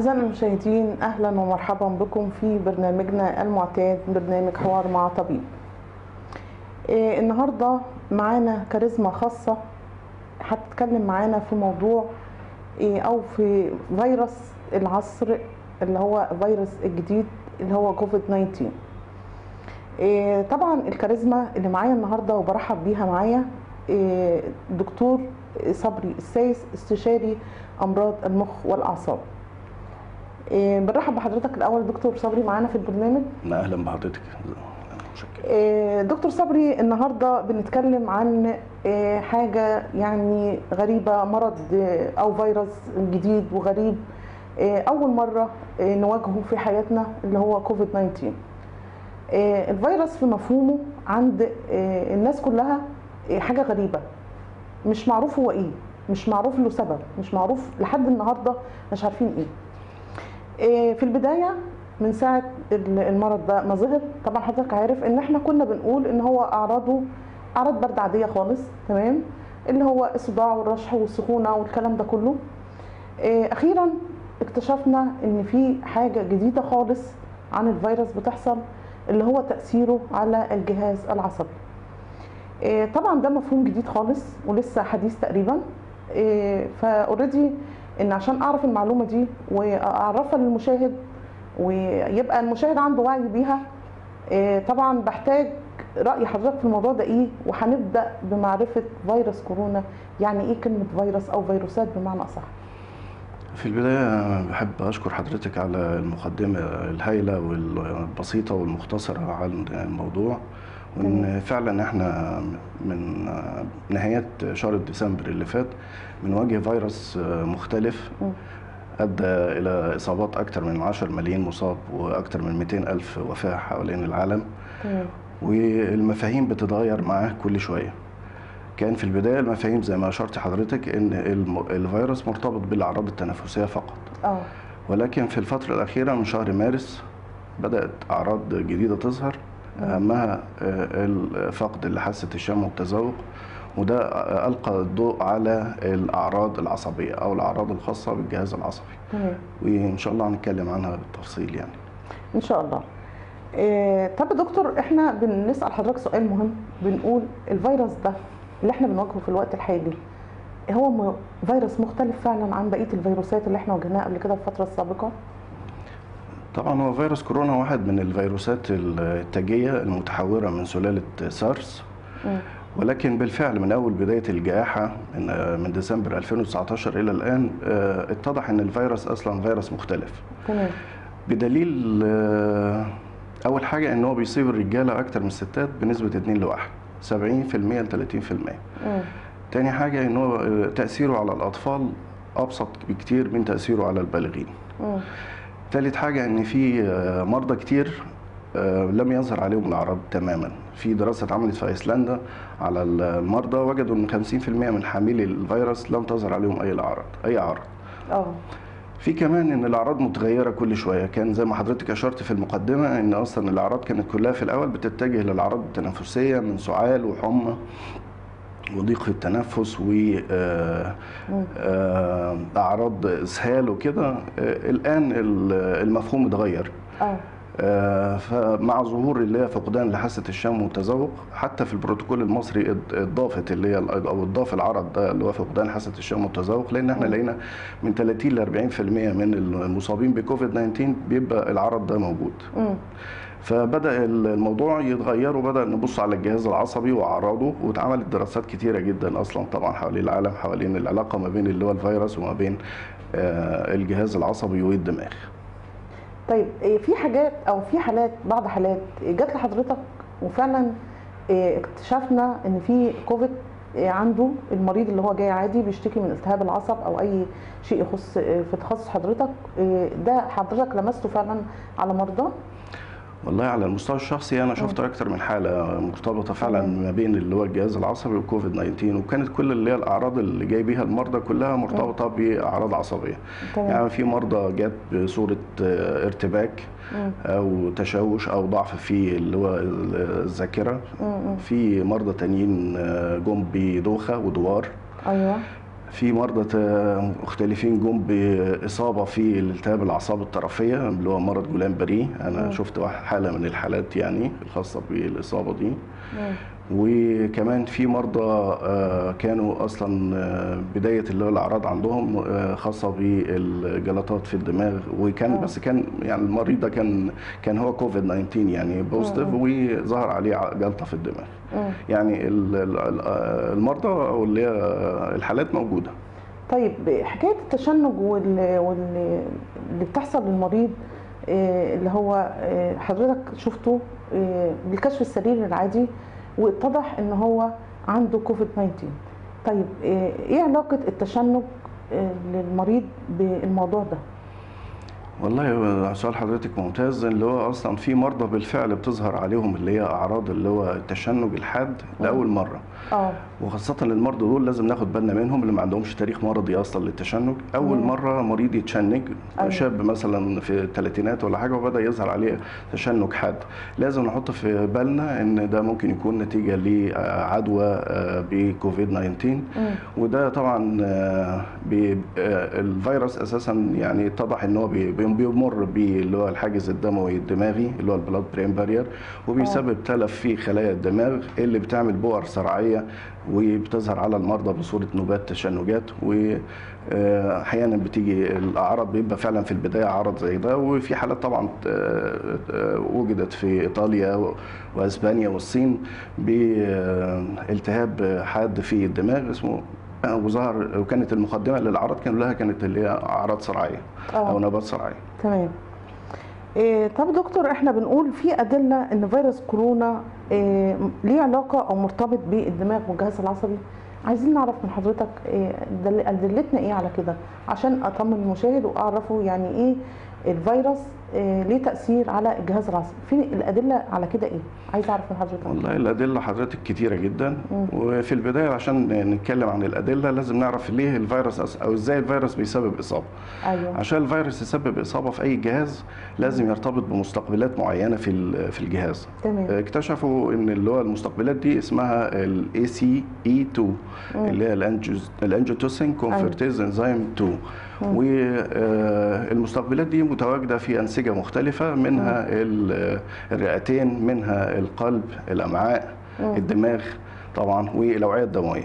أعزائنا المشاهدين أهلا ومرحبا بكم في برنامجنا المعتاد برنامج حوار مع طبيب إيه النهاردة معانا كاريزما خاصة هتتكلم معانا في موضوع إيه أو في فيروس العصر اللي هو فيروس الجديد اللي هو كوفيد 19 إيه طبعا الكاريزما اللي معايا النهارده وبرحب بيها معايا إيه دكتور صبري السايس استشاري امراض المخ والاعصاب إيه بنرحب بحضرتك الاول دكتور صبري معانا في البرنامج لا اهلا بحضرتك متشكر إيه دكتور صبري النهارده بنتكلم عن إيه حاجه يعني غريبه مرض إيه او فيروس جديد وغريب إيه اول مره إيه نواجهه في حياتنا اللي هو كوفيد 19 إيه الفيروس في مفهومه عند إيه الناس كلها إيه حاجه غريبه مش معروف هو ايه مش معروف له سبب مش معروف لحد النهارده مش عارفين ايه إيه في البدايه من ساعه المرض ده ما ظهر طبعا حضرتك عارف ان احنا كنا بنقول ان هو اعراضه اعراض برد عاديه خالص تمام اللي هو الصداع والرشح والسخونه والكلام ده كله إيه اخيرا اكتشفنا ان في حاجه جديده خالص عن الفيروس بتحصل اللي هو تاثيره على الجهاز العصبي إيه طبعا ده مفهوم جديد خالص ولسه حديث تقريبا إيه فاوريدي ان عشان اعرف المعلومه دي واعرفها للمشاهد ويبقى المشاهد عنده وعي بيها إيه طبعا بحتاج راي حضرتك في الموضوع ده ايه وهنبدا بمعرفه فيروس كورونا يعني ايه كلمه فيروس او فيروسات بمعنى اصح في البداية بحب أشكر حضرتك على المقدمة الهائلة والبسيطة والمختصرة عن الموضوع وإن فعلا إحنا من نهاية شهر ديسمبر اللي فات بنواجه فيروس مختلف أدى إلى إصابات أكثر من 10 مليون مصاب وأكثر من 200 ألف وفاة حوالين العالم والمفاهيم بتتغير معاه كل شوية كان في البدايه المفاهيم زي ما اشرت حضرتك ان الفيروس مرتبط بالاعراض التنفسيه فقط اه ولكن في الفتره الاخيره من شهر مارس بدات اعراض جديده تظهر اهمها فقد لحاسه الشم والتذوق وده القى الضوء على الاعراض العصبيه او الاعراض الخاصه بالجهاز العصبي تمام وان شاء الله هنتكلم عنها بالتفصيل يعني ان شاء الله إيه طب يا دكتور احنا بنسال حضرتك سؤال مهم بنقول الفيروس ده اللي احنا بنواجهه في الوقت الحالي هو فيروس مختلف فعلا عن بقيه الفيروسات اللي احنا واجهناها قبل كده في الفتره السابقه طبعا هو فيروس كورونا واحد من الفيروسات التاجيه المتحوره من سلاله سارس م. ولكن بالفعل من اول بدايه الجائحه من من ديسمبر 2019 الى الان اتضح ان الفيروس اصلا فيروس مختلف تمام بدليل اول حاجه ان هو بيصيب الرجاله اكتر من الستات بنسبه 2 ل 1 70% ل 30% مم. تاني حاجه ان هو تاثيره على الاطفال ابسط بكتير من تاثيره على البالغين مم. تالت حاجه ان في مرضى كتير لم يظهر عليهم الاعراض تماما في دراسه اتعملت في ايسلندا على المرضى وجدوا ان 50% من حاملي الفيروس لم تظهر عليهم اي اعراض اي اعراض اه في كمان ان الاعراض متغيره كل شويه كان زي ما حضرتك اشرت في المقدمه ان اصلا الاعراض كانت كلها في الاول بتتجه للاعراض التنفسيه من سعال وحمى وضيق في التنفس و اعراض اسهال وكده الان المفهوم اتغير اه فمع ظهور اللي هي فقدان لحاسه الشم والتذوق حتى في البروتوكول المصري اضافت اللي هي او اضاف العرض ده اللي هو فقدان حاسه الشم والتذوق لان احنا لقينا من 30 ل 40% من المصابين بكوفيد 19 بيبقى العرض ده موجود. مم. فبدا الموضوع يتغير وبدا نبص على الجهاز العصبي واعراضه واتعملت دراسات كتيره جدا اصلا طبعا حوالين العالم حوالين العلاقه ما بين اللي هو الفيروس وما بين الجهاز العصبي والدماغ. طيب في حاجات او في حالات بعض حالات جات لحضرتك وفعلا اكتشفنا ان في كوفيد عنده المريض اللي هو جاي عادي بيشتكي من التهاب العصب او اي شيء يخص في تخصص حضرتك ده حضرتك لمسته فعلا على مرضى والله على المستوى الشخصي انا شفت اكتر من حاله مرتبطه فعلا ما بين اللي هو الجهاز العصبي وكوفيد 19 وكانت كل اللي هي الاعراض اللي جاي بيها المرضى كلها مرتبطه باعراض عصبيه تمام. يعني في مرضى جات بصوره ارتباك مم. او تشوش او ضعف في اللي هو الذاكره مم. في مرضى تانيين جم بدوخه ودوار ايوه في مرضى تا- مختلفين جم باصابه في الالتهاب الاعصاب الطرفيه اللي هو مرض جولان بري انا مم. شفت واحد حاله من الحالات يعني الخاصه بالاصابه دي مم. وكمان في مرضى آه، كانوا اصلا آه، بدايه اللي هو الاعراض عندهم آه، خاصه بالجلطات في الدماغ وكان آه. بس كان يعني المريض ده كان كان هو كوفيد 19 يعني بوزيتيف وظهر عليه ع- جلطه في الدماغ مم. يعني ال- ال- ال- آه، المرضى او اللي هي الحالات موجوده طيب حكايه التشنج وال... وال... اللي بتحصل للمريض آه، اللي هو آه، حضرتك شفته آه، بالكشف السريري العادي واتضح ان هو عنده كوفيد 19 طيب آه، ايه علاقه التشنج آه، للمريض بالموضوع ده والله هو سؤال حضرتك ممتاز اللي هو اصلا في مرضى بالفعل بتظهر عليهم اللي هي اعراض اللي هو التشنج الحاد لاول مره اه وخاصة المرضى دول لازم ناخد بالنا منهم اللي ما عندهمش تاريخ مرضي اصلا للتشنج، أول مم. مرة مريض يتشنج أيوة. شاب مثلا في الثلاثينات ولا حاجة وبدأ يظهر عليه تشنج حاد، لازم نحط في بالنا إن ده ممكن يكون نتيجة لعدوى آه، بكوفيد 19 مم. وده طبعا آه، بي- آه، الفيروس اساسا يعني اتضح ان هو بي- بي- بيمر باللي هو الحاجز الدموي الدماغي اللي هو البلاد برين بارير وبيسبب تلف في خلايا الدماغ اللي بتعمل بؤر صرعيه وبتظهر على المرضى بصوره نوبات تشنجات واحيانا بتيجي الاعراض بيبقى فعلا في البدايه عرض زي ده وفي حالات طبعا آه، آه، وجدت في ايطاليا و- واسبانيا والصين بالتهاب حاد في الدماغ اسمه وظهر وكانت المقدمه للاعراض كان لها كانت اللي هي اعراض صرعيه او اه نوبات صرعيه تمام إيه طب دكتور احنا بنقول في ادله ان فيروس كورونا إيه ليه علاقه او مرتبط بالدماغ والجهاز العصبي عايزين نعرف من حضرتك إيه دل- ادلتنا ايه على كده عشان اطمن المشاهد واعرفه يعني ايه الفيروس إيه ليه تاثير على الجهاز العصبي في الادله على كده ايه عايز اعرف من حضرتك والله الادله حضرتك كتيره جدا مم. وفي البدايه عشان نتكلم عن الادله لازم نعرف ليه الفيروس أس- او ازاي الفيروس بيسبب اصابه ايوه عشان الفيروس يسبب اصابه في اي جهاز لازم يرتبط بمستقبلات معينه في ال- في الجهاز تمام اكتشفوا ان اللي هو المستقبلات دي اسمها الاي سي اي 2 مم. اللي هي الأنجوز- الانجيوتوسين كونفرتيز انزيم 2 مم. والمستقبلات دي متواجده في انسجه مختلفه منها ال- الرئتين منها القلب الامعاء مم. الدماغ طبعا والاوعيه الدمويه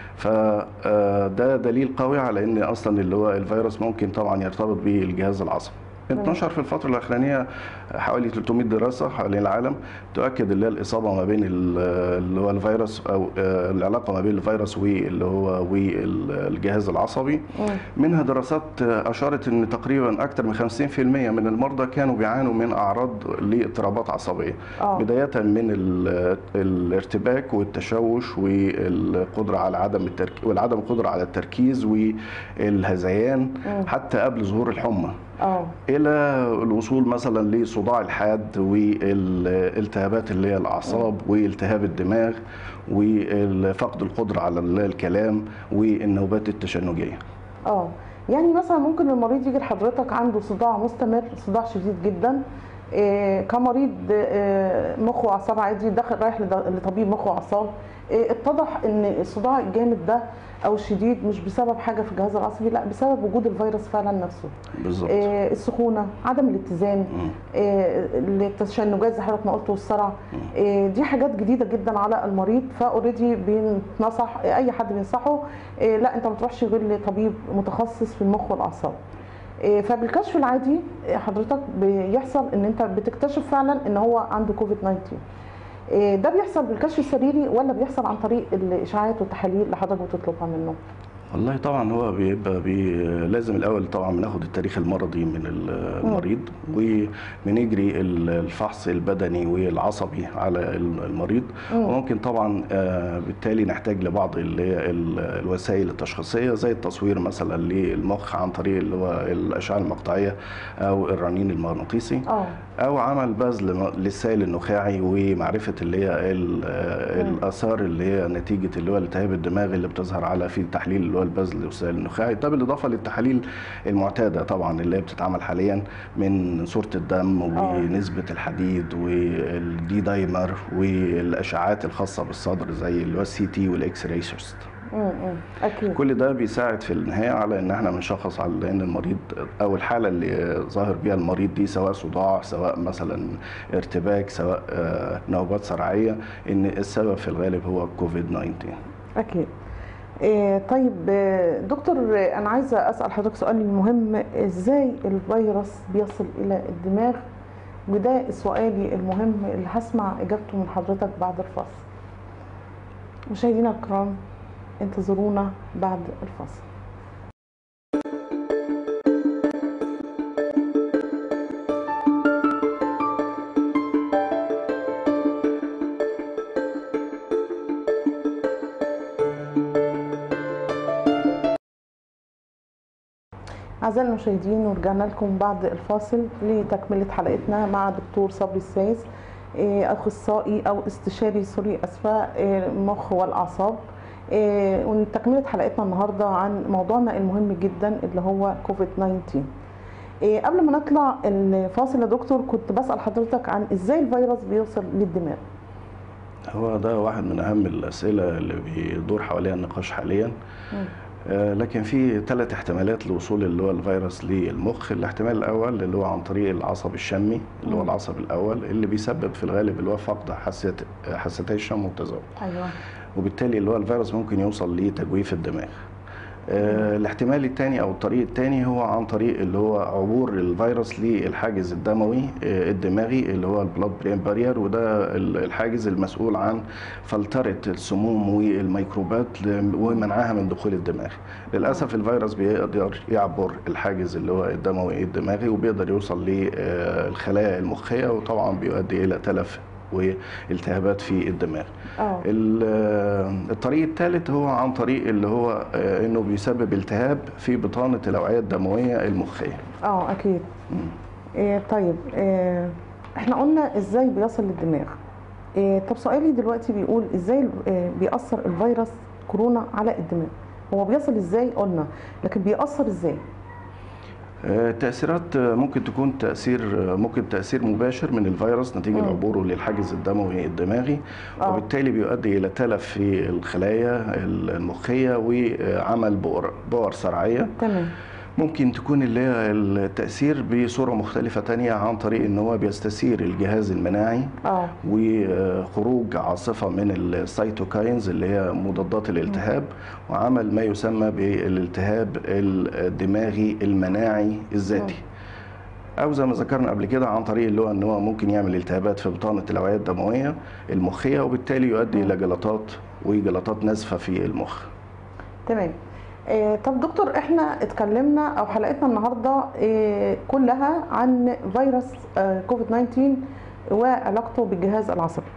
فده دليل قوي على ان اصلا اللي هو الفيروس ممكن طبعا يرتبط بالجهاز العصبي اتنشر في الفترة الأخرانية حوالي 300 دراسة حوالين العالم تؤكد اللي هي الإصابة ما بين ال- اللي هو الفيروس أو آه، العلاقة ما بين الفيروس واللي هو والجهاز العصبي مم. منها دراسات أشارت أن تقريبا أكثر من 50% من المرضى كانوا بيعانوا من أعراض لاضطرابات عصبية اه بداية من ال- الارتباك والتشوش والقدرة على عدم التركيز والعدم القدرة على التركيز والهذيان مم. حتى قبل ظهور الحمى اه الى الوصول مثلا لصداع الحاد والالتهابات اللي هي الاعصاب والتهاب الدماغ وفقد القدره على الكلام والنوبات التشنجيه اه يعني مثلا ممكن المريض يجي لحضرتك عنده صداع مستمر صداع شديد جدا إيه كمريض إيه مخ واعصاب عادي داخل رايح لد- لطبيب مخ واعصاب إيه اتضح ان الصداع الجامد ده او الشديد مش بسبب حاجه في الجهاز العصبي لا بسبب وجود الفيروس فعلا نفسه بالظبط إيه السخونه عدم الاتزان مم. إيه التشنجات زي حضرتك ما قلت والصرع إيه دي حاجات جديده جدا على المريض فاوريدي بينصح اي حد بينصحه إيه لا انت ما تروحش غير لطبيب متخصص في المخ والاعصاب إيه فبالكشف العادي إيه حضرتك بيحصل ان انت بتكتشف فعلا ان هو عنده كوفيد 19 إيه ده بيحصل بالكشف السريري ولا بيحصل عن طريق الاشاعات والتحاليل اللي حضرتك بتطلبها منه والله طبعا هو بيبقى بي لازم الاول طبعا بناخد التاريخ المرضي من ال- المريض وبنجري ال- الفحص البدني والعصبي على ال- المريض مم. وممكن طبعا آه، بالتالي نحتاج لبعض اللي هي ال- الوسائل التشخيصيه زي التصوير مثلا للمخ عن طريق اللي هو الاشعه المقطعيه او الرنين المغناطيسي اه او عمل بذل م- للسائل النخاعي ومعرفه اللي هي ال- مم. الاثار اللي هي نتيجه اللي هو التهاب الدماغ اللي بتظهر على في تحليل اللي هو البذل والسائل النخاعي ده بالاضافه للتحاليل المعتاده طبعا اللي هي بتتعمل حاليا من صوره الدم آه. ونسبه الحديد والدي دايمر والاشعاعات الخاصه بالصدر زي اللي هو السي تي والاكس راي امم اكيد كل ده بيساعد في النهايه على ان احنا بنشخص على ان المريض او الحاله اللي ظاهر بيها المريض دي سواء صداع سواء مثلا ارتباك سواء آه، نوبات صرعيه ان السبب في الغالب هو كوفيد 19 اكيد إيه طيب آه، دكتور آه، انا عايزه اسال حضرتك سؤال مهم ازاي الفيروس بيصل الى الدماغ وده سؤالي المهم اللي هسمع اجابته من حضرتك بعد الفاصل مشاهدينا الكرام انتظرونا بعد الفاصل أعزائي المشاهدين ورجعنا لكم بعد الفاصل لتكملة حلقتنا مع دكتور صبري السايس إيه، أخصائي أو استشاري سوري أسفة إيه، المخ والأعصاب إيه، وتكملة حلقتنا النهاردة عن موضوعنا المهم جدا اللي هو كوفيد 19 إيه، قبل ما نطلع الفاصل يا دكتور كنت بسأل حضرتك عن إزاي الفيروس بيوصل للدماغ هو ده واحد من اهم الاسئله اللي بيدور حواليها النقاش حاليا مم. آه، لكن في ثلاث احتمالات لوصول اللي هو الفيروس للمخ الاحتمال الاول اللي هو عن طريق العصب الشمي اللي هو مم. العصب الاول اللي بيسبب في الغالب اللي هو فقد حاسه حساسيه الشم والتذوق أيوه وبالتالي اللي هو الفيروس ممكن يوصل لتجويف الدماغ آه، الاحتمال الثاني او الطريق الثاني هو عن طريق اللي هو عبور الفيروس للحاجز الدموي آه، الدماغي اللي هو البلاد برين بارير وده ال- الحاجز المسؤول عن فلتره السموم والميكروبات ل- ومنعها من دخول الدماغ للاسف الفيروس بيقدر يعبر الحاجز اللي هو الدموي الدماغي وبيقدر يوصل للخلايا المخيه وطبعا بيؤدي الى تلف والتهابات في الدماغ اه ال- الطريق الثالث هو عن طريق اللي هو آه، انه بيسبب التهاب في بطانه الاوعيه الدمويه المخيه اه اكيد إيه طيب إيه احنا قلنا ازاي بيصل للدماغ إيه طب سؤالي دلوقتي بيقول ازاي إيه بيأثر الفيروس كورونا على الدماغ هو بيصل ازاي قلنا لكن بيأثر ازاي آه، التاثيرات آه، ممكن تكون تاثير آه، ممكن تاثير مباشر من الفيروس نتيجه مم. عبوره للحاجز الدموي الدماغي آه. وبالتالي بيؤدي الى تلف في الخلايا المخيه وعمل بؤر بؤر صرعيه تمام ممكن تكون اللي هي التاثير بصوره مختلفه تانية عن طريق ان هو بيستثير الجهاز المناعي اه وخروج عاصفة من السيتوكاينز اللي هي مضادات الالتهاب وعمل ما يسمى بالالتهاب الدماغي المناعي الذاتي او زي ما ذكرنا قبل كده عن طريق اللي هو ان هو ممكن يعمل التهابات في بطانه الاوعيه الدمويه المخيه وبالتالي يؤدي الى جلطات وجلطات نازفه في المخ تمام إيه طب دكتور احنا اتكلمنا او حلقتنا النهارده إيه كلها عن فيروس آه كوفيد 19 وعلاقته بالجهاز العصبي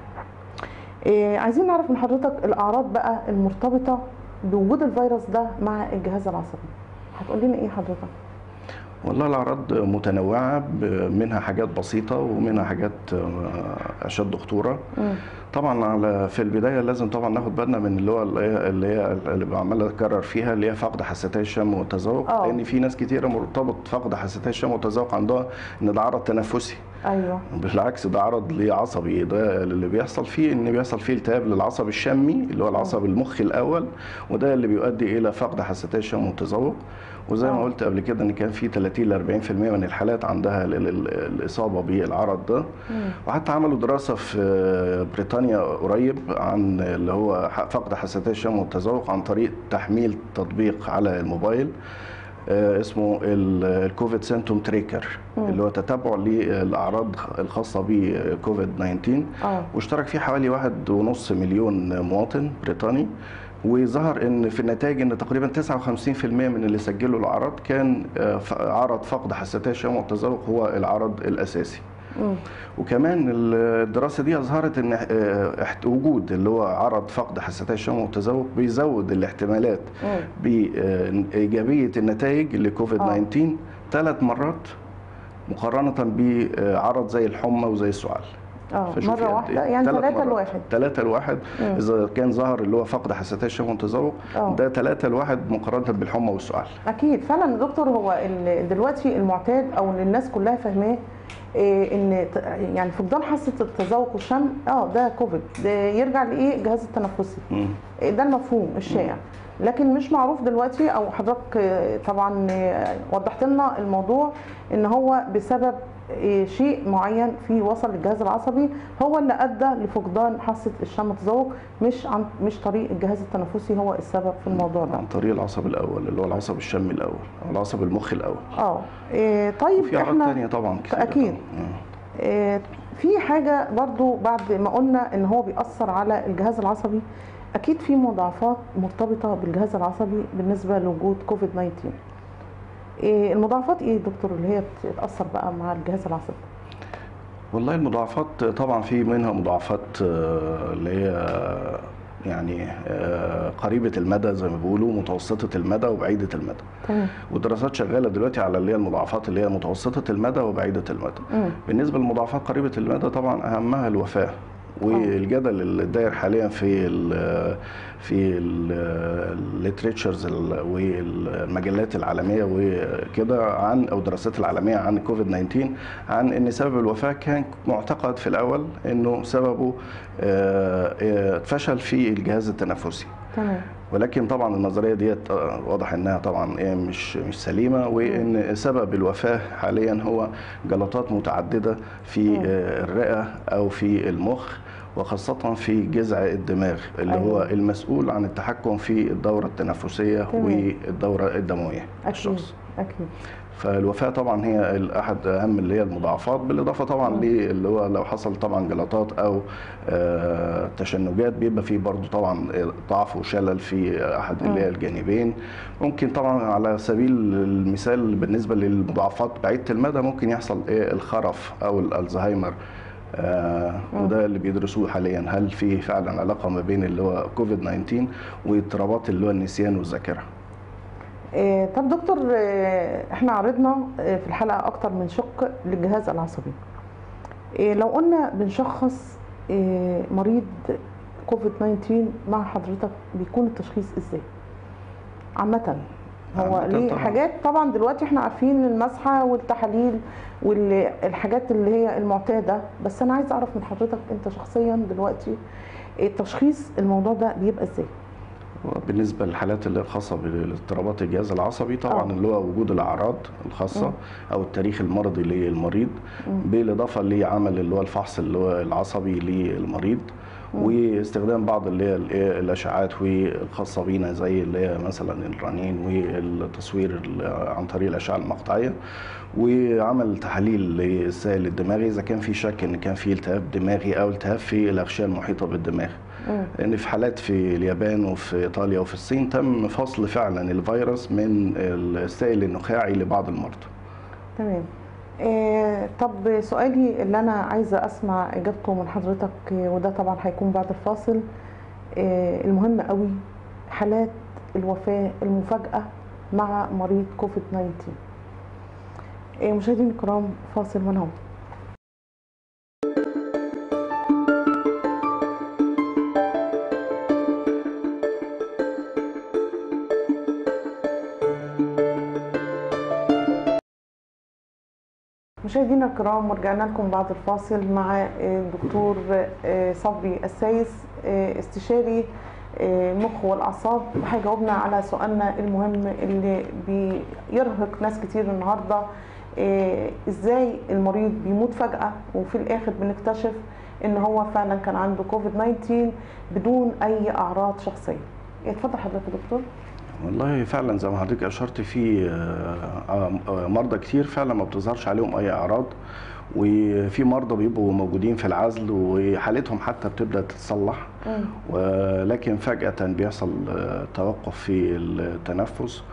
إيه عايزين نعرف من حضرتك الاعراض بقى المرتبطه بوجود الفيروس ده مع الجهاز العصبي هتقول لنا ايه حضرتك والله الأعراض متنوعة ب- منها حاجات بسيطة ومنها حاجات آه، أشد خطورة مم. طبعا على في البداية لازم طبعا ناخد بالنا من اللي هو اللي هي اللي, هي اللي بعمل أكرر فيها اللي هي فقد حساسية الشم والتذوق آه. لأن في ناس كتيرة مرتبط فقد حساسية الشم والتذوق عندها إن ده عرض تنفسي ايوه بالعكس ده عرض ليه عصبي ده اللي بيحصل فيه ان بيحصل فيه التهاب للعصب الشمي اللي هو العصب المخي الاول وده اللي بيؤدي الى فقد حساسيه الشم والتذوق وزي ما آه. قلت قبل كده ان كان في 30 ل 40% من الحالات عندها ال- ال- الاصابه بالعرض ده مم. وحتى عملوا دراسه في بريطانيا قريب عن اللي هو ح- فقد حساسيه الشم والتذوق عن طريق تحميل تطبيق على الموبايل آه، اسمه ال- الكوفيد سيمتوم تريكر مم. اللي هو تتبع للاعراض الخاصه بكوفيد 19 اه واشترك فيه حوالي واحد ونص مليون مواطن بريطاني وظهر ان في النتائج ان تقريبا 59% من اللي سجلوا الاعراض كان آه، ف- عرض فقد حساسيه الشم والتذوق هو العرض الاساسي مم. وكمان الدراسه دي اظهرت ان آه، احت- وجود اللي هو عرض فقد حساسيه الشم والتذوق بيزود الاحتمالات مم. بايجابيه النتائج لكوفيد آه. 19 ثلاث مرات مقارنه بعرض زي الحمى وزي السعال اه فشوفي مره قد واحده إيه. يعني تلات ثلاثه مرات. لواحد ثلاثة لواحد مم. إذا كان ظهر اللي هو فقد حساسية الشم والتذوق آه. ده ثلاثة لواحد مقارنة بالحمى والسعال اكيد فعلا يا دكتور هو ال- دلوقتي المعتاد او اللي الناس كلها فاهماه إيه ان ت- يعني فقدان حاسه التذوق والشم اه ده كوفيد ده يرجع لايه الجهاز التنفسي مم. إيه ده المفهوم الشائع لكن مش معروف دلوقتي او حضرتك آه، طبعا آه، وضحت لنا الموضوع ان هو بسبب آه، شيء معين في وصل للجهاز العصبي هو اللي ادى لفقدان حاسه الشم والتذوق مش عن مش طريق الجهاز التنفسي هو السبب في الموضوع ده عن طريق العصب الأول اللي هو العصب الشمي الأول أو العصب المخ الأول اه إيه طيب في أعراض احنا تانية طبعا كتير أكيد. إيه في حاجه برضو بعد ما قلنا ان هو بيأثر على الجهاز العصبي اكيد في مضاعفات مرتبطه بالجهاز العصبي بالنسبه لوجود كوفيد 19 إيه المضاعفات ايه يا دكتور اللي هي بتتاثر بقى مع الجهاز العصبي والله المضاعفات طبعا في منها مضاعفات آه، اللي هي يعني آه، قريبة المدى زي ما بيقولوا متوسطة المدى وبعيدة المدى تمام والدراسات شغالة دلوقتي على اللي هي المضاعفات اللي هي متوسطة المدى وبعيدة المدى مم. بالنسبة للمضاعفات قريبة المدى طبعا أهمها الوفاة والجدل اللي داير حاليا في ال في الليتريتشرز والمجلات العالميه وكده عن او الدراسات العالميه عن كوفيد 19 عن ان سبب الوفاه كان معتقد في الاول انه سببه آه، آه، فشل في الجهاز التنفسي تمام ولكن طبعا النظريه ديت آه، واضح انها طبعا إيه مش مش سليمه وان سبب الوفاه حاليا هو جلطات متعدده في مم. آه، الرئه او في المخ وخاصة في جذع الدماغ اللي أيوة. هو المسؤول عن التحكم في الدورة التنفسية تمام. والدورة الدموية اكيد للشخص. اكيد فالوفاة طبعا هي ال- أحد أهم اللي هي المضاعفات بالإضافة طبعا مم. اللي هو لو حصل طبعا جلطات أو آه، تشنجات بيبقى فيه برضو طبعا ضعف وشلل في أحد اللي هي مم. الجانبين ممكن طبعا على سبيل المثال بالنسبة للمضاعفات بعيدة المدى ممكن يحصل إيه الخرف أو الألزهايمر آه مم. وده اللي بيدرسوه حاليا هل في فعلا علاقة ما بين اللي هو كوفيد 19 واضطرابات اللي هو النسيان والذاكرة إيه طب دكتور إيه احنا عرضنا إيه في الحلقه اكتر من شق للجهاز العصبي إيه لو قلنا بنشخص إيه مريض كوفيد 19 مع حضرتك بيكون التشخيص ازاي عامه هو عامةً ليه طبعاً. حاجات طبعا دلوقتي احنا عارفين المسحه والتحاليل والحاجات اللي هي المعتاده بس انا عايز اعرف من حضرتك انت شخصيا دلوقتي التشخيص الموضوع ده بيبقى ازاي بالنسبه للحالات اللي خاصه باضطرابات الجهاز العصبي طبعا آه. اللي هو وجود الاعراض الخاصه مم. او التاريخ المرضي للمريض مم. بالاضافه لعمل اللي هو الفحص اللي هو العصبي للمريض مم. واستخدام بعض اللي هي الإيه الاشعاعات والخاصه بينا زي اللي هي مثلا الرنين والتصوير ال- عن طريق الاشعه المقطعيه وعمل تحاليل للسائل الدماغي اذا كان في شك ان كان في التهاب دماغي او التهاب في الاغشيه المحيطه بالدماغ مم. لان في حالات في اليابان وفي ايطاليا وفي الصين تم فصل فعلا الفيروس من السائل النخاعي لبعض المرضى تمام إيه طب سؤالي اللي انا عايزه اسمع اجابته من حضرتك إيه، وده طبعا هيكون بعد الفاصل إيه المهم قوي حالات الوفاه المفاجاه مع مريض كوفيد 19 إيه مشاهدينا الكرام فاصل ونعود مشاهدينا الكرام ورجعنا لكم بعد الفاصل مع الدكتور صبري السايس استشاري المخ والاعصاب هيجاوبنا على سؤالنا المهم اللي بيرهق ناس كتير النهارده ازاي المريض بيموت فجاه وفي الاخر بنكتشف ان هو فعلا كان عنده كوفيد 19 بدون اي اعراض شخصيه اتفضل حضرتك يا دكتور والله فعلا زي ما حضرتك اشرت في آه، آه، مرضى كتير فعلا ما بتظهرش عليهم اي اعراض وفي مرضى بيبقوا موجودين في العزل وحالتهم حتى بتبدا تتصلح ولكن فجاه بيحصل آه، توقف في التنفس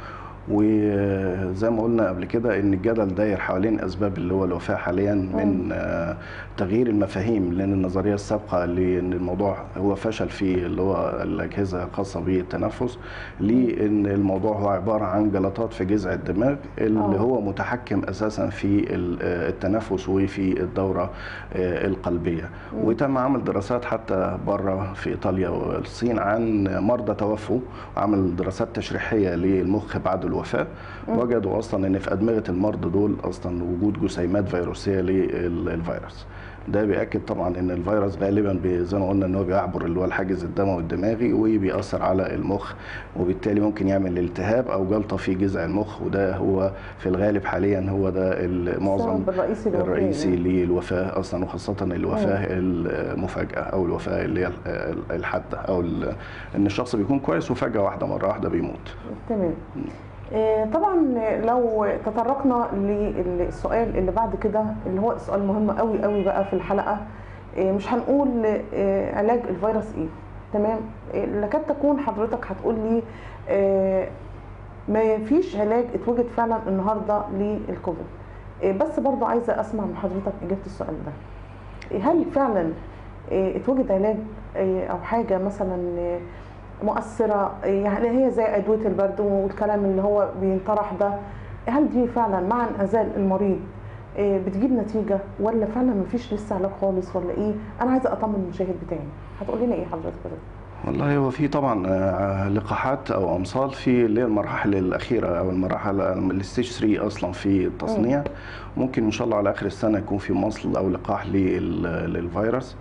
وزي ما قلنا قبل كده ان الجدل داير حوالين اسباب اللي هو الوفاه حاليا من آه، تغيير المفاهيم لان النظريه السابقه لان الموضوع هو فشل في اللي هو الاجهزه الخاصه بالتنفس لان الموضوع هو عباره عن جلطات في جذع الدماغ اللي آه. هو متحكم اساسا في ال- آه، التنفس وفي الدوره آه، القلبيه وتم عمل دراسات حتى بره في ايطاليا والصين عن مرضى توفوا وعمل دراسات تشريحيه للمخ بعد الوفاه وجدوا اصلا ان في ادمغه المرضى دول اصلا وجود جسيمات فيروسيه للفيروس ده بيأكد طبعا ان الفيروس غالبا بي- زي ما قلنا ان هو بيعبر اللي هو الحاجز الدموي الدماغي وبيأثر على المخ وبالتالي ممكن يعمل التهاب او جلطه في جذع المخ وده هو في الغالب حاليا هو ده المعظم السبب الرئيسي للوفاة الرئيسي يعني. للوفاه اصلا وخاصه الوفاه المفاجاه او الوفاه اللي هي الحاده او ال- ان الشخص بيكون كويس وفجاه واحده مره واحده بيموت تمام آه، طبعا لو تطرقنا للسؤال اللي بعد كده اللي هو سؤال مهم قوي قوي بقى في الحلقه آه، مش هنقول آه، علاج الفيروس ايه تمام آه، لكاد تكون حضرتك هتقول لي آه، ما فيش علاج اتوجد فعلا النهارده للكوفيد آه، بس برضو عايزه اسمع من حضرتك اجابه السؤال ده آه، هل فعلا آه، اتوجد علاج آه، او حاجه مثلا آه، مؤثرة يعني هي زي أدوية البرد والكلام اللي هو بينطرح ده هل دي فعلا مع انعزال المريض إيه، بتجيب نتيجة ولا فعلا مفيش لسه علاج خالص ولا ايه؟ أنا عايزة أطمن المشاهد بتاعي هتقول لنا ايه حضرتك كده؟ والله هو في طبعا آه، لقاحات او امصال في اللي هي المراحل الاخيره او المراحل الستيج 3 اصلا في التصنيع ممكن ان شاء الله على اخر السنه يكون في مصل او لقاح لل- للفيروس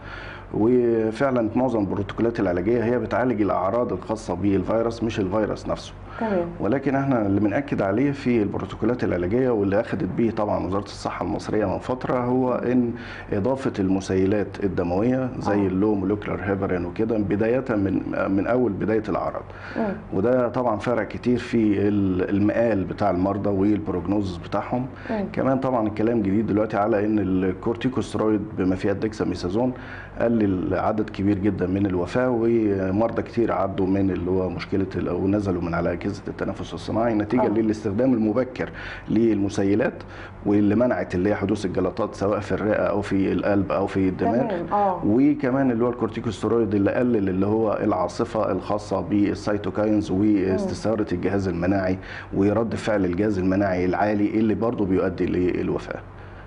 وفعلا معظم البروتوكولات العلاجيه هي بتعالج الاعراض الخاصه بالفيروس مش الفيروس نفسه تمام ولكن احنا اللي بنأكد عليه في البروتوكولات العلاجيه واللي اخذت به طبعا وزاره الصحه المصريه من فتره هو ان اضافه المسيلات الدمويه زي آه. اللو مولكيولار هيبرين وكده بدايه من من اول بدايه الاعراض مم. وده طبعا فرق كتير في ال- المقال بتاع المرضى والبروجنوز بتاعهم مم. كمان طبعا الكلام جديد دلوقتي على ان الكورتيكوسترويد بما فيها الدكساميثازون قلل عدد كبير جدا من الوفاه ومرضى كتير عدوا من اللي هو مشكله ال- او نزلوا من على اجهزه التنفس الصناعي نتيجه آه. للاستخدام المبكر للمسيلات واللي منعت اللي هي حدوث الجلطات سواء في الرئه او في القلب او في الدماغ تمام اه وكمان اللي هو الكورتيكوستيرويد اللي قلل اللي هو العاصفه الخاصه بالسيتوكاينز واستثاره الجهاز المناعي ورد فعل الجهاز المناعي العالي اللي برضه بيؤدي للوفاه.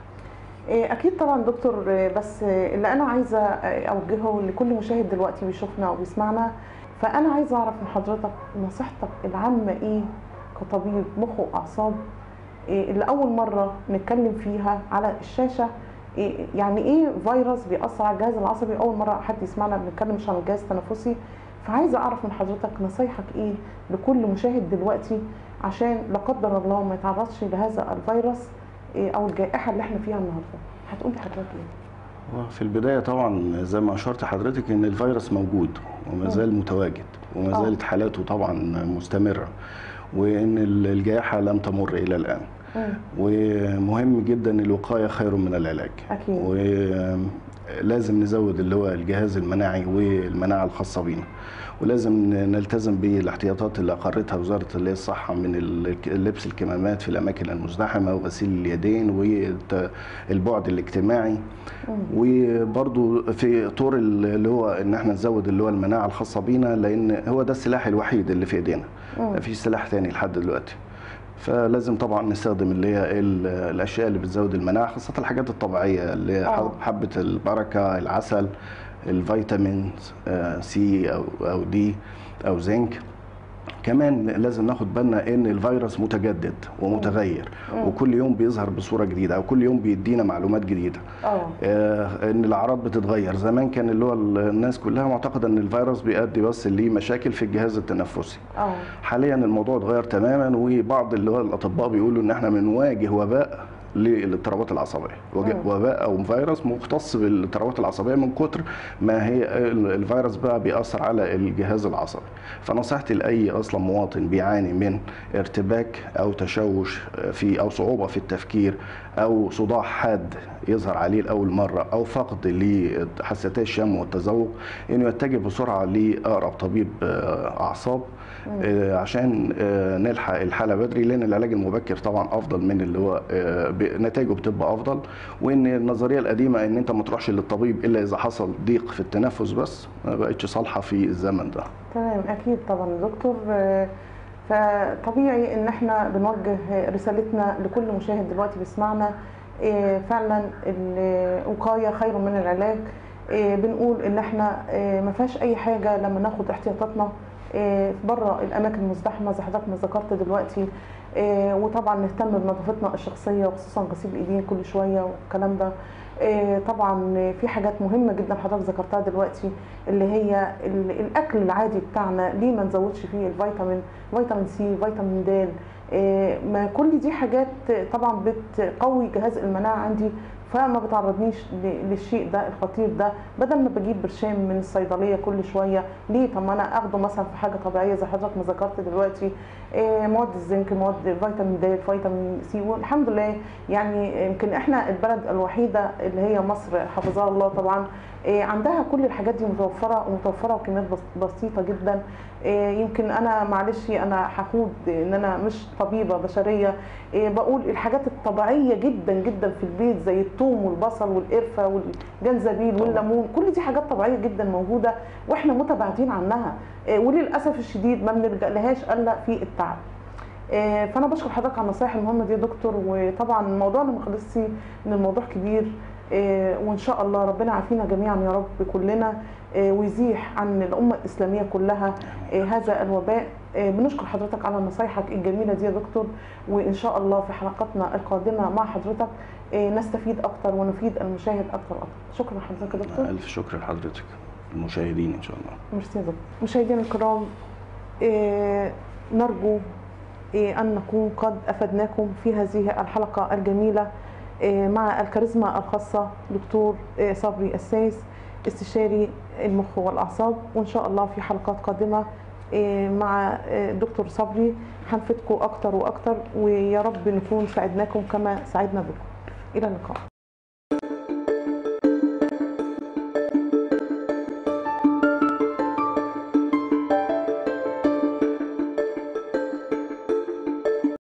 إيه، اكيد طبعا دكتور إيه، بس إيه، اللي انا عايزه إيه، اوجهه لكل مشاهد دلوقتي بيشوفنا وبيسمعنا فانا عايزه اعرف من حضرتك نصيحتك العامه ايه كطبيب مخ واعصاب إيه، اللي اول مره نتكلم فيها على الشاشه إيه، يعني ايه فيروس بيأثر على الجهاز العصبي اول مره حد يسمعنا بنتكلم مش عن الجهاز التنفسي فعايزه اعرف من حضرتك نصايحك ايه لكل مشاهد دلوقتي عشان لا قدر الله ما يتعرضش لهذا الفيروس إيه، او الجائحه اللي احنا فيها النهارده هتقول لي حضرتك ايه في البدايه طبعا زي ما اشرت حضرتك ان الفيروس موجود وما زال متواجد وما آه. زالت حالاته طبعا مستمره وان الجائحه لم تمر الى الان. مم. ومهم جدا الوقايه خير من العلاج. اكيد ولازم نزود اللي هو الجهاز المناعي والمناعه الخاصه بينا ولازم نلتزم بالاحتياطات اللي اقرتها وزاره اللي هي الصحه من ال- لبس الكمامات في الاماكن المزدحمه وغسيل اليدين والبعد الاجتماعي مم. وبرضو في طور اللي هو ان احنا نزود اللي هو المناعه الخاصه بينا لان هو ده السلاح الوحيد اللي في ايدينا مم. ما فيش سلاح تاني لحد دلوقتي فلازم طبعا نستخدم اللي هي ال- الاشياء اللي بتزود المناعه خاصه الحاجات الطبيعيه اللي هي آه. حبه البركه العسل الفيتامين آه، سي او او دي او زنك كمان لازم ناخد بالنا ان الفيروس متجدد ومتغير مم. وكل يوم بيظهر بصوره جديده او كل يوم بيدينا معلومات جديده اه آه، ان الاعراض بتتغير زمان كان اللي هو الناس كلها معتقده ان الفيروس بيؤدي بس لمشاكل في الجهاز التنفسي اه حاليا الموضوع اتغير تماما وبعض اللي هو الاطباء بيقولوا ان احنا بنواجه وباء للاضطرابات العصبيه وج- مم. وباء او فيروس مختص بالاضطرابات العصبيه من كتر ما هي ال- الفيروس بقى بيأثر على الجهاز العصبي فنصيحتي لاي اصلا مواطن بيعاني من ارتباك او تشوش في او صعوبه في التفكير او صداع حاد يظهر عليه لاول مره او فقد لحساسيه الشم والتذوق انه يتجه بسرعه لاقرب طبيب آه، اعصاب آه، عشان آه، نلحق الحاله بدري لان العلاج المبكر طبعا افضل من اللي هو آه، ب- نتائجه بتبقى افضل وان النظريه القديمه ان انت ما تروحش للطبيب الا اذا حصل ضيق في التنفس بس ما بقتش صالحه في الزمن ده تمام اكيد طبعا يا دكتور آه، فطبيعي ان احنا بنوجه رسالتنا لكل مشاهد دلوقتي بيسمعنا آه، فعلا الوقايه خير من العلاج آه، بنقول ان احنا آه، ما فيهاش اي حاجه لما ناخد احتياطاتنا آه، بره الاماكن المزدحمه زي حضرتك ما ذكرت دلوقتي آه، وطبعا نهتم بنظافتنا الشخصيه وخصوصا غسيل الايدين كل شويه والكلام ده آه، طبعا في حاجات مهمه جدا حضرتك ذكرتها دلوقتي اللي هي ال- الاكل العادي بتاعنا ليه ما نزودش فيه الفيتامين فيتامين سي فيتامين د آه، ما كل دي حاجات طبعا بتقوي جهاز المناعه عندي فما بتعرضنيش ل- للشيء ده الخطير ده بدل ما بجيب برشام من الصيدليه كل شويه ليه طب ما انا اخده مثلا في حاجه طبيعيه زي حضرتك ما ذكرت دلوقتي آه، مواد الزنك مواد فيتامين د فيتامين سي والحمد لله يعني يمكن احنا البلد الوحيده اللي هي مصر حفظها الله طبعا آه، عندها كل الحاجات دي متوفره ومتوفره بكميات بس- بسيطه جدا آه، يمكن انا معلش انا هخوض ان انا مش طبيبه بشريه آه، بقول الحاجات الطبيعيه جدا جدا في البيت زي الثوم والبصل والقرفه والجنزبيل طبعا. والليمون كل دي حاجات طبيعيه جدا موجوده واحنا متباعدين عنها آه، وللاسف الشديد ما بنلجا لهاش الا في التعب آه، فانا بشكر حضرتك على النصائح المهمه دي يا دكتور وطبعا موضوعنا ما خلصش ان الموضوع كبير آه، وان شاء الله ربنا يعافينا جميعا يا رب كلنا آه، ويزيح عن الامه الاسلاميه كلها آه، هذا الوباء آه، بنشكر حضرتك على نصايحك الجميله دي يا دكتور وان شاء الله في حلقاتنا القادمه مع حضرتك آه، نستفيد اكتر ونفيد المشاهد اكتر واكتر شكرا لحضرتك يا دكتور الف شكر لحضرتك المشاهدين ان شاء الله ميرسي يا دكتور مشاهدينا الكرام آه، نرجو آه، أن نكون قد أفدناكم في هذه الحلقة الجميلة آه، مع الكاريزما الخاصة دكتور آه، صبري السايس استشاري المخ والأعصاب وإن شاء الله في حلقات قادمة آه، مع آه، دكتور صبري هنفيدكم أكتر وأكتر ويا رب نكون ساعدناكم كما ساعدنا بكم إلى اللقاء